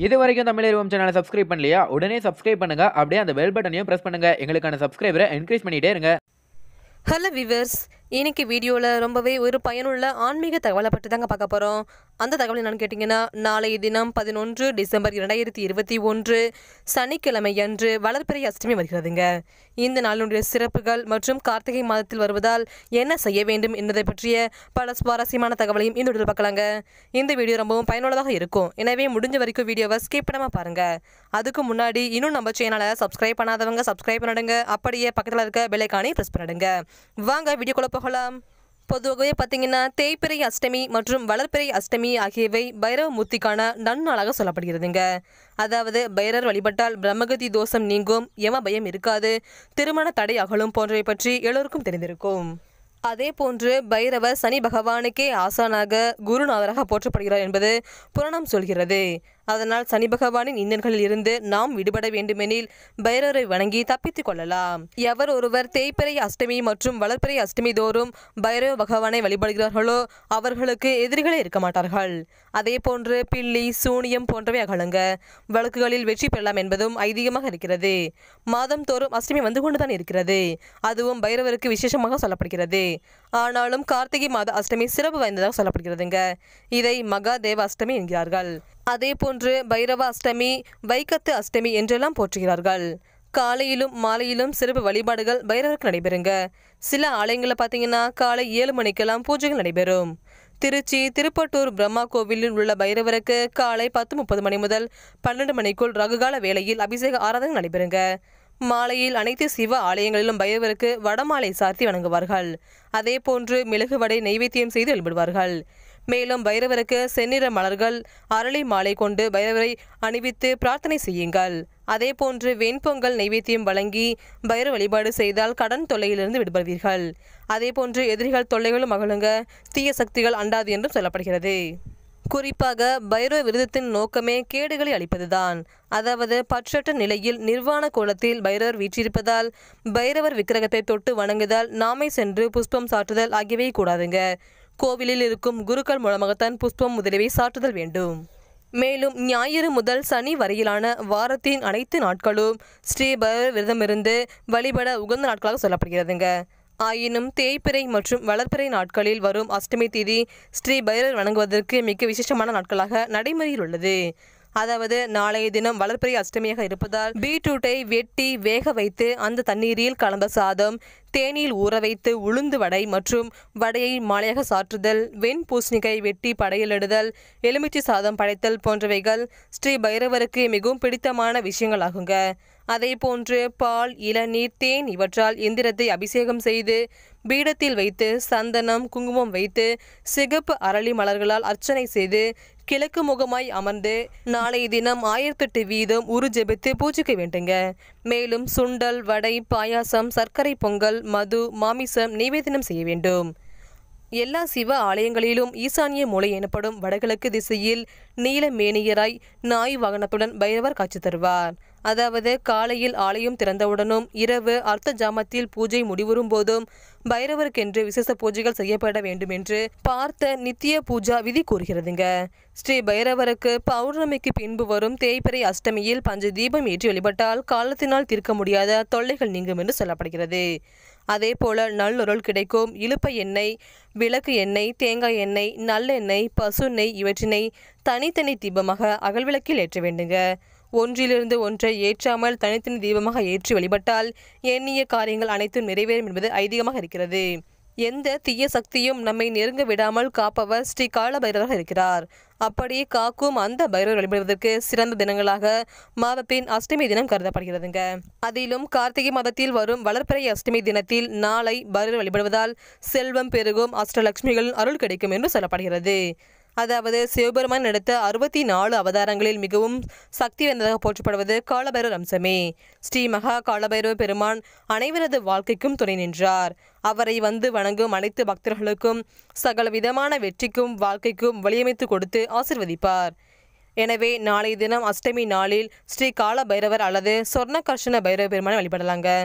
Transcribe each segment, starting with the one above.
இது வரைக்கும் தமிழ் சேனலை சப்ஸ்கிரைப் பண்ணலையா உடனே சப்ஸ்கிரைப் பண்ணுங்க அப்படியே அந்த பெல் பட்டனையும் பிரஸ் பண்ணுங்க எங்களுக்கான சப்ஸ்கிரைபரை என்கரேஜ் பண்ணிட்டே இருங்க ஹலோ விவர்ஸ் இன்னைக்கு வீடியோவில் ரொம்பவே ஒரு பயனுள்ள ஆன்மீக தகவலை பற்றி தாங்க பார்க்க போகிறோம் அந்த தகவல் என்னன்னு கேட்டிங்கன்னா நாளைய தினம் பதினொன்று டிசம்பர் இரண்டாயிரத்தி இருபத்தி ஒன்று சனிக்கிழமை அன்று வளர்பிறை அஷ்டமி வருகிறதுங்க இந்த நாளினுடைய சிறப்புகள் மற்றும் கார்த்திகை மாதத்தில் வருவதால் என்ன செய்ய வேண்டும் என்பதை பற்றிய பல சுவாரஸ்யமான தகவலையும் இந்த வீடியோவில் பார்க்கலாங்க இந்த வீடியோ ரொம்பவும் பயனுள்ளதாக இருக்கும் எனவே முடிஞ்ச வரைக்கும் வீடியோவை ஸ்கிப் பண்ணாமல் பாருங்கள் அதுக்கு முன்னாடி இன்னும் நம்ம சேனலை சப்ஸ்கிரைப் பண்ணாதவங்க சப்ஸ்கிரைப் பண்ணிடுங்க அப்படியே பக்கத்தில் இருக்க பெல்லைக்கானே ப்ரெஸ் பண்ணிடுங்க வாங்க வீடியோக்குள்ள போகலாம் பொதுவாகவே பார்த்தீங்கன்னா தேய்பிறை அஷ்டமி மற்றும் வளர்பிறை அஷ்டமி ஆகியவை பைரவ மூர்த்திக்கான நன்னாளாக சொல்லப்படுகிறதுங்க அதாவது பைரர் வழிபட்டால் பிரம்மகதி தோஷம் நீங்கும் யம பயம் இருக்காது திருமண தடை அகலும் போன்றவை பற்றி எல்லோருக்கும் தெரிந்திருக்கும் அதே போன்று பைரவர் சனி பகவானுக்கே ஆசானாக குருநாதராக போற்றப்படுகிறார் என்பது புராணம் சொல்கிறது அதனால் சனி பகவானின் இன்னல்களில் இருந்து நாம் விடுபட வேண்டுமெனில் பைரவரை வணங்கி தப்பித்துக் கொள்ளலாம் எவர் ஒருவர் தேய்பிறை அஷ்டமி மற்றும் வளர்பிறை அஷ்டமி தோறும் பைரவ பகவானை வழிபடுகிறார்களோ அவர்களுக்கு எதிரிகளே இருக்க மாட்டார்கள் அதே போன்று பில்லி சூனியம் போன்றவை அகலுங்க வழக்குகளில் வெற்றி பெறலாம் என்பதும் ஐதீகமாக இருக்கிறது மாதம் தோறும் அஷ்டமி வந்து கொண்டுதான் இருக்கிறது அதுவும் பைரவருக்கு விசேஷமாக சொல்லப்படுகிறது ஆனாலும் கார்த்திகை மாத அஷ்டமி சிறப்பு வாய்ந்ததாக சொல்லப்படுகிறதுங்க இதை மகா தேவ அஷ்டமி என்கிறார்கள் அதே போன்று பைரவ அஷ்டமி வைக்கத்து அஷ்டமி என்றெல்லாம் போற்றுகிறார்கள் காலையிலும் மாலையிலும் சிறப்பு வழிபாடுகள் பைரவருக்கு நடைபெறுங்க சில ஆலயங்களில் பார்த்தீங்கன்னா காலை ஏழு மணிக்கெல்லாம் பூஜைகள் நடைபெறும் திருச்சி திருப்பட்டூர் பிரம்மா கோவிலில் உள்ள பைரவருக்கு காலை பத்து முப்பது மணி முதல் பன்னெண்டு மணிக்குள் ரகுகால வேளையில் அபிஷேக ஆராதனை நடைபெறுங்க மாலையில் அனைத்து சிவ ஆலயங்களிலும் பைரவருக்கு வடமாலை சார்த்தி வணங்குவார்கள் அதே போன்று மிளகு வடை நைவேத்தியம் செய்து வழிபடுவார்கள் மேலும் பைரவருக்கு செந்நிற மலர்கள் அரளி மாலை கொண்டு பைரவரை அணிவித்து பிரார்த்தனை செய்யுங்கள் அதே போன்று வெண்பொங்கல் நைவேத்தியம் வழங்கி பைரவ வழிபாடு செய்தால் கடன் தொல்லையிலிருந்து விடுபடுவீர்கள் அதே போன்று எதிரிகள் தொல்லைகளும் மகளுங்க தீய சக்திகள் அண்டாது என்றும் சொல்லப்படுகிறது குறிப்பாக பைரவ விரதத்தின் நோக்கமே கேடுகளை அளிப்பதுதான் அதாவது பற்றற்ற நிலையில் நிர்வாண கோலத்தில் பைரவர் வீற்றிருப்பதால் பைரவர் விக்கிரகத்தை தொட்டு வணங்குதல் நாமே சென்று புஷ்பம் சாற்றுதல் ஆகியவை கூடாதுங்க கோவிலில் இருக்கும் குருக்கள் மூலமாகத்தான் புஷ்பம் முதலியவை சாற்றுதல் வேண்டும் மேலும் ஞாயிறு முதல் சனி வரையிலான வாரத்தின் அனைத்து நாட்களும் ஸ்ரீ பைரவர் விரதமிருந்து வழிபட உகந்த நாட்களாக சொல்லப்படுகிறதுங்க ஆயினும் தேய்பிறை மற்றும் வளர்பிறை நாட்களில் வரும் அஷ்டமி திதி ஸ்ரீ பைரவர் வணங்குவதற்கு மிக விசேஷமான நாட்களாக நடைமுறையில் உள்ளது அதாவது நாளைய தினம் வளர்பிறை அஷ்டமியாக இருப்பதால் பீட்ரூட்டை வெட்டி வேக வைத்து அந்த தண்ணீரில் கலந்த சாதம் தேநீர் ஊற வைத்து உளுந்து வடை மற்றும் வடையை மாலையாக சாற்றுதல் வெண் பூசணிக்காய் வெட்டி படையலிடுதல் எலுமிச்சை சாதம் படைத்தல் போன்றவைகள் ஸ்ரீ பைரவருக்கு மிகவும் பிடித்தமான விஷயங்களாகுங்க அதே போன்று பால் இளநீர் தேன் இவற்றால் எந்திரத்தை அபிஷேகம் செய்து பீடத்தில் வைத்து சந்தனம் குங்குமம் வைத்து சிகப்பு அரளி மலர்களால் அர்ச்சனை செய்து கிழக்கு முகமாய் அமர்ந்து நாளைய தினம் ஆயிரத்தெட்டு வீதம் உரு ஜெபித்து பூஜிக்க வேண்டுங்க மேலும் சுண்டல் வடை பாயாசம் சர்க்கரை பொங்கல் மது மாமிசம் நிவேதனம் செய்ய வேண்டும் எல்லா சிவ ஆலயங்களிலும் ஈசானிய மூலை எனப்படும் வடகிழக்கு திசையில் நீல மேனியராய் நாய் வாகனத்துடன் பைரவர் காட்சி தருவார் அதாவது காலையில் ஆலயம் திறந்தவுடனும் இரவு அர்த்த ஜாமத்தில் பூஜை முடிவுறும் போதும் பைரவருக்கென்று விசேஷ பூஜைகள் செய்யப்பட வேண்டும் என்று பார்த்த நித்திய பூஜா விதி கூறுகிறதுங்க ஸ்ரீ பைரவருக்கு பௌர்ணமிக்கு பின்பு வரும் தேய்பிறை அஷ்டமியில் பஞ்ச தீபம் ஏற்றி வழிபட்டால் காலத்தினால் தீர்க்க முடியாத தொல்லைகள் நீங்கும் என்று சொல்லப்படுகிறது அதே போல நல்லொருள் கிடைக்கும் இழுப்ப எண்ணெய் விளக்கு எண்ணெய் தேங்காய் எண்ணெய் நல்லெண்ணெய் பசு நெய் இவற்றினை தனித்தனி தீபமாக அகல்விளக்கில் ஏற்ற வேண்டுங்க ஒன்றிலிருந்து ஒன்றை ஏற்றாமல் தனித்தனி தீபமாக ஏற்றி வழிபட்டால் எண்ணிய காரியங்கள் அனைத்தும் நிறைவேறும் என்பது ஐதீகமாக இருக்கிறது எந்த தீய சக்தியும் நம்மை நெருங்க விடாமல் காப்பவர் ஸ்ரீ கால பைரவராக இருக்கிறார் அப்படியே காக்கும் அந்த பைரவர் வழிபடுவதற்கு சிறந்த தினங்களாக மாதத்தின் அஷ்டமி தினம் கருதப்படுகிறதுங்க அதிலும் கார்த்திகை மாதத்தில் வரும் வளர்ப்பிறை அஷ்டமி தினத்தில் நாளை பைரவர் வழிபடுவதால் செல்வம் பெருகும் அஷ்டலட்சுமிகளின் அருள் கிடைக்கும் என்று சொல்லப்படுகிறது அதாவது சிவபெருமான் எடுத்த அறுபத்தி நாலு அவதாரங்களில் மிகவும் சக்தி வாய்ந்ததாக போற்றப்படுவது காலபைரவர் அம்சமே ஸ்ரீ மகா காலபைரவ பெருமான் அனைவரது வாழ்க்கைக்கும் துணை நின்றார் அவரை வந்து வணங்கும் அனைத்து பக்தர்களுக்கும் சகல விதமான வெற்றிக்கும் வாழ்க்கைக்கும் வழியமைத்து கொடுத்து ஆசிர்வதிப்பார் எனவே நாளைய தினம் அஷ்டமி நாளில் ஸ்ரீ கால பைரவர் அல்லது சொர்ணகர்ஷண பைரவ பெருமானை வழிபடலாங்க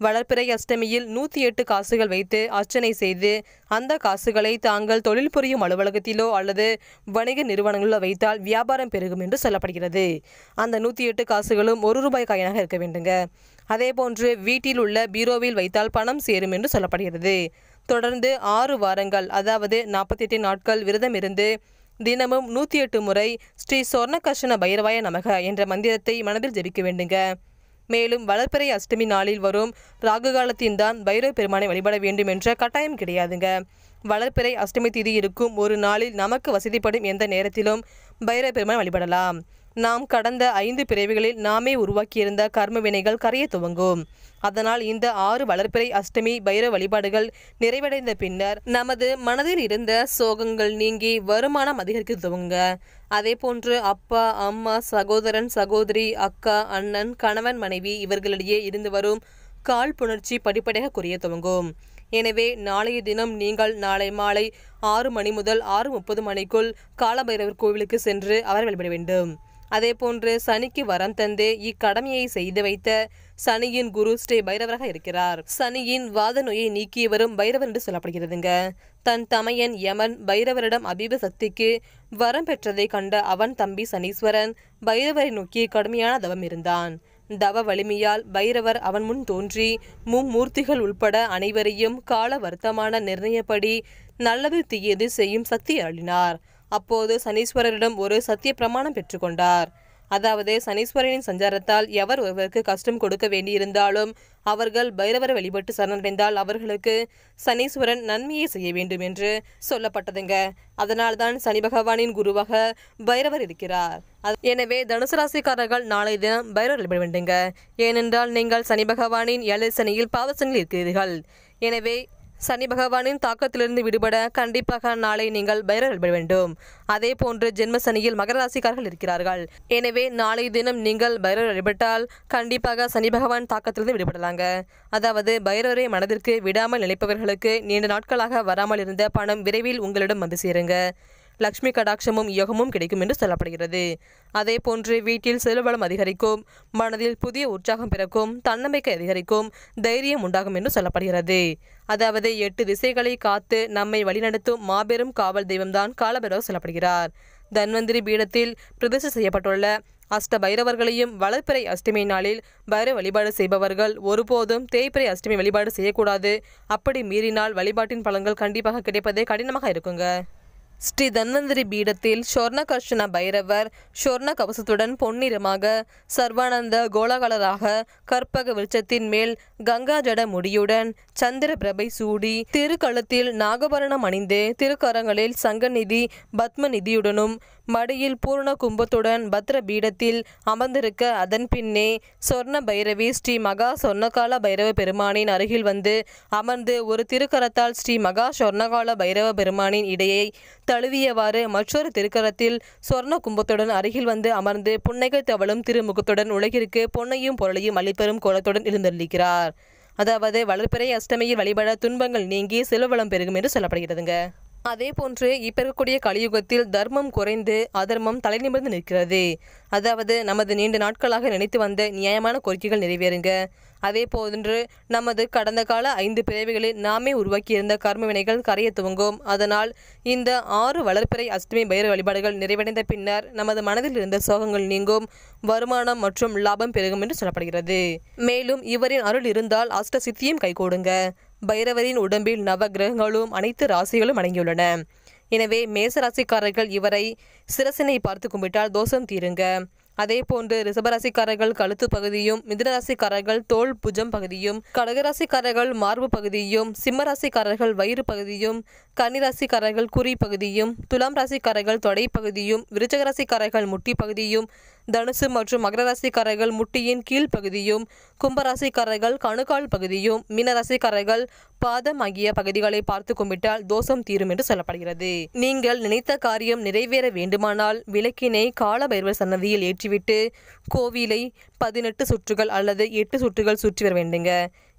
வளர்ப்பிறை அஷ்டமியில் நூற்றி எட்டு காசுகள் வைத்து அர்ச்சனை செய்து அந்த காசுகளை தாங்கள் தொழில் புரியும் அலுவலகத்திலோ அல்லது வணிக நிறுவனங்களிலோ வைத்தால் வியாபாரம் பெருகும் என்று சொல்லப்படுகிறது அந்த நூற்றி எட்டு காசுகளும் ஒரு ரூபாய் காயினாக இருக்க வேண்டுங்க அதேபோன்று வீட்டில் உள்ள பீரோவில் வைத்தால் பணம் சேரும் என்று சொல்லப்படுகிறது தொடர்ந்து ஆறு வாரங்கள் அதாவது நாற்பத்தெட்டு நாட்கள் விரதம் இருந்து தினமும் நூற்றி எட்டு முறை ஸ்ரீ சொர்ணகர்ஷண பைரவாய நமக என்ற மந்திரத்தை மனதில் ஜெபிக்க வேண்டுங்க மேலும் வளர்ப்பிறை அஷ்டமி நாளில் வரும் ராகு காலத்தின் தான் பைரவ பெருமானை வழிபட வேண்டும் என்ற கட்டாயம் கிடையாதுங்க வளர்ப்பிறை அஷ்டமி திதி இருக்கும் ஒரு நாளில் நமக்கு வசதிப்படும் எந்த நேரத்திலும் பைரவ பெருமானை வழிபடலாம் நாம் கடந்த ஐந்து பிறவிகளில் நாமே உருவாக்கியிருந்த கர்ம வினைகள் கரைய துவங்கும் அதனால் இந்த ஆறு வளர்ப்பிறை அஷ்டமி பைரவ வழிபாடுகள் நிறைவடைந்த பின்னர் நமது மனதில் இருந்த சோகங்கள் நீங்கி வருமானம் அதிகரிக்க துவங்க அதே போன்று அப்பா அம்மா சகோதரன் சகோதரி அக்கா அண்ணன் கணவன் மனைவி இவர்களிடையே இருந்து வரும் கால் புணர்ச்சி படிப்படியாக குறைய துவங்கும் எனவே நாளைய தினம் நீங்கள் நாளை மாலை ஆறு மணி முதல் ஆறு முப்பது மணிக்குள் காலபைரவர் கோவிலுக்கு சென்று அவர் வழிபட வேண்டும் அதேபோன்று சனிக்கு வரம் தந்து இக்கடமையை செய்து வைத்த சனியின் குரு ஸ்ரீ பைரவராக இருக்கிறார் சனியின் வாத நோயை நீக்கி வரும் பைரவர் என்று சொல்லப்படுகிறதுங்க தன் தமையன் யமன் பைரவரிடம் அபீப சக்திக்கு வரம் பெற்றதை கண்ட அவன் தம்பி சனீஸ்வரன் பைரவரை நோக்கி கடுமையான தவம் இருந்தான் தவ வலிமையால் பைரவர் அவன் முன் தோன்றி மும்மூர்த்திகள் உள்பட அனைவரையும் கால வர்த்தமான நிர்ணயப்படி நல்லது தீயது செய்யும் சக்தி அருளினார் அப்போது சனீஸ்வரரிடம் ஒரு சத்திய பிரமாணம் பெற்றுக்கொண்டார் அதாவது சனீஸ்வரனின் சஞ்சாரத்தால் எவர் ஒருவருக்கு கஷ்டம் கொடுக்க வேண்டியிருந்தாலும் அவர்கள் பைரவரை வழிபட்டு சரணடைந்தால் அவர்களுக்கு சனீஸ்வரன் நன்மையை செய்ய வேண்டும் என்று சொல்லப்பட்டதுங்க அதனால்தான் சனி பகவானின் குருவாக பைரவர் இருக்கிறார் அது- எனவே தனுசு ராசிக்காரர்கள் நாளை தினம் பைரவர் வழிபட வேண்டுங்க ஏனென்றால் நீங்கள் சனி பகவானின் ஏழு சனியில் பாவசனில் இருக்கிறீர்கள் எனவே சனி பகவானின் தாக்கத்திலிருந்து விடுபட கண்டிப்பாக நாளை நீங்கள் பைரவர் வழிபட வேண்டும் அதே போன்று ஜென்ம சனியில் மகர ராசிக்காரர்கள் இருக்கிறார்கள் எனவே நாளை தினம் நீங்கள் பைரவர் வழிபட்டால் கண்டிப்பாக சனி பகவான் தாக்கத்திலிருந்து விடுபடலாங்க அதாவது பைரவரை மனதிற்கு விடாமல் நினைப்பவர்களுக்கு நீண்ட நாட்களாக வராமல் இருந்த பணம் விரைவில் உங்களிடம் வந்து சேருங்க லக்ஷ்மி கடாட்சமும் யோகமும் கிடைக்கும் என்று சொல்லப்படுகிறது அதே போன்று வீட்டில் செல்வளம் அதிகரிக்கும் மனதில் புதிய உற்சாகம் பிறக்கும் தன்னம்பிக்கை அதிகரிக்கும் தைரியம் உண்டாகும் என்று சொல்லப்படுகிறது அதாவது எட்டு திசைகளை காத்து நம்மை வழிநடத்தும் மாபெரும் காவல் தெய்வம்தான் காலபைரவர் சொல்லப்படுகிறார் தன்வந்திரி பீடத்தில் பிரதிஷ்டை செய்யப்பட்டுள்ள அஷ்ட பைரவர்களையும் வளர்ப்பிறை அஷ்டமி நாளில் பைரவ வழிபாடு செய்பவர்கள் ஒருபோதும் தேய்பிறை அஷ்டமி வழிபாடு செய்யக்கூடாது அப்படி மீறினால் வழிபாட்டின் பலன்கள் கண்டிப்பாக கிடைப்பதே கடினமாக இருக்குங்க ஸ்ரீ தன்வந்திரி பீடத்தில் சொர்ணகர்ஷண பைரவர் சொர்ண கவசத்துடன் பொன்னிறமாக சர்வானந்த கோலாகலராக கற்பக விருட்சத்தின் மேல் கங்கா ஜட முடியுடன் சந்திர பிரபை சூடி திருக்கழுத்தில் நாகபரணம் அணிந்து திருக்கரங்களில் சங்கநிதி பத்ம நிதியுடனும் மடியில் பூர்ண கும்பத்துடன் பத்ர பீடத்தில் அமர்ந்திருக்க அதன் பின்னே சொர்ண பைரவி ஸ்ரீ மகா சொர்ணகால பைரவ பெருமானின் அருகில் வந்து அமர்ந்து ஒரு திருக்கரத்தால் ஸ்ரீ மகா சொர்ணகால பைரவ பெருமானின் இடையை தழுவியவாறு மற்றொரு திருக்கரத்தில் சொர்ண கும்பத்துடன் அருகில் வந்து அமர்ந்து புன்னைகை தவளும் திருமுகத்துடன் உலகிற்கு பொன்னையும் பொருளையும் அளிப்பெறும் கோலத்துடன் இருந்தளிக்கிறார் அதாவது வளர்ப்பிறை அஷ்டமியில் வழிபட துன்பங்கள் நீங்கி செல்வவளம் பெருகும் என்று சொல்லப்படுகிறதுங்க அதே போன்று இப்ப இருக்கக்கூடிய கலியுகத்தில் தர்மம் குறைந்து அதர்மம் தலை நிமிர்ந்து நிற்கிறது அதாவது நமது நீண்ட நாட்களாக நினைத்து வந்த நியாயமான கோரிக்கைகள் நிறைவேறுங்க அதே போன்று நமது கடந்த கால ஐந்து பிறவிகளில் நாமே உருவாக்கியிருந்த கர்ம வினைகள் கரைய துவங்கும் அதனால் இந்த ஆறு வளர்ப்பிறை அஷ்டமி பைரவ வழிபாடுகள் நிறைவடைந்த பின்னர் நமது மனதில் இருந்த சோகங்கள் நீங்கும் வருமானம் மற்றும் லாபம் பெருகும் என்று சொல்லப்படுகிறது மேலும் இவரின் அருள் இருந்தால் அஷ்ட சித்தியும் கைகூடுங்க பைரவரின் உடம்பில் நவ கிரகங்களும் அனைத்து ராசிகளும் அடங்கியுள்ளன எனவே மேச ராசிக்காரர்கள் இவரை சிரசினை பார்த்து கும்பிட்டால் தோஷம் தீருங்க அதே போன்று ரிஷபராசிக்காரர்கள் கழுத்து பகுதியும் மிதுனராசிக்காரர்கள் தோல் புஜம் பகுதியும் கடகராசிக்காரர்கள் மார்பு பகுதியும் சிம்ம ராசிக்காரர்கள் வயிறு பகுதியும் கன்னிராசிக்காரர்கள் குறி பகுதியும் துலாம் ராசிக்காரர்கள் தொடை பகுதியும் விருச்சக ராசிக்காரர்கள் முட்டி பகுதியும் தனுசு மற்றும் மகர ராசிக்காரர்கள் முட்டியின் கீழ் பகுதியும் கும்பராசிக்காரர்கள் கணுக்கால் பகுதியும் மீனராசிக்காரர்கள் பாதம் ஆகிய பகுதிகளை பார்த்து கும்பிட்டால் தோஷம் தீரும் என்று சொல்லப்படுகிறது நீங்கள் நினைத்த காரியம் நிறைவேற வேண்டுமானால் விளக்கினை கால பைரவர் சன்னதியில் ஏற்றிவிட்டு கோவிலை பதினெட்டு சுற்றுகள் அல்லது எட்டு சுற்றுகள் சுற்றி வர வேண்டுங்க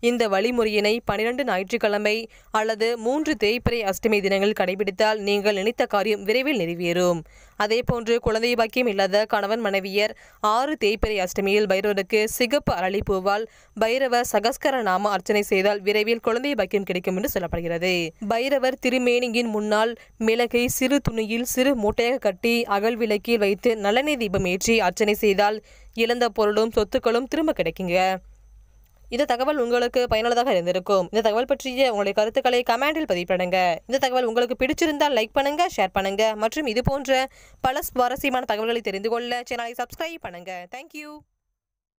இந்த வழிமுறையினை பனிரெண்டு ஞாயிற்றுக்கிழமை அல்லது மூன்று தேய்பிறை அஷ்டமி தினங்கள் கடைபிடித்தால் நீங்கள் நினைத்த காரியம் விரைவில் நிறைவேறும் அதேபோன்று குழந்தை பாக்கியம் இல்லாத கணவன் மனைவியர் ஆறு தேய்பிறை அஷ்டமியில் பைரவருக்கு சிகப்பு அரளிப்பூவால் பைரவ சகஸ்கர நாம அர்ச்சனை செய்தால் விரைவில் குழந்தை பாக்கியம் கிடைக்கும் என்று சொல்லப்படுகிறது பைரவர் திருமேனியின் முன்னால் மிளகை சிறு துணியில் சிறு மூட்டையாக கட்டி அகல் விளக்கில் வைத்து நல்லெண்ணெய் தீபம் ஏற்றி அர்ச்சனை செய்தால் இழந்த பொருளும் சொத்துக்களும் திரும்ப கிடைக்குங்க இந்த தகவல் உங்களுக்கு பயனுள்ளதாக இருந்திருக்கும் இந்த தகவல் பற்றிய உங்களுடைய கருத்துக்களை கமெண்டில் பதிவு பண்ணுங்க இந்த தகவல் உங்களுக்கு பிடிச்சிருந்தால் லைக் பண்ணுங்க ஷேர் பண்ணுங்க மற்றும் இது போன்ற பல சுவாரஸ்யமான தகவல்களை தெரிந்து கொள்ள சேனலை சப்ஸ்கிரைப் பண்ணுங்க தேங்க்யூ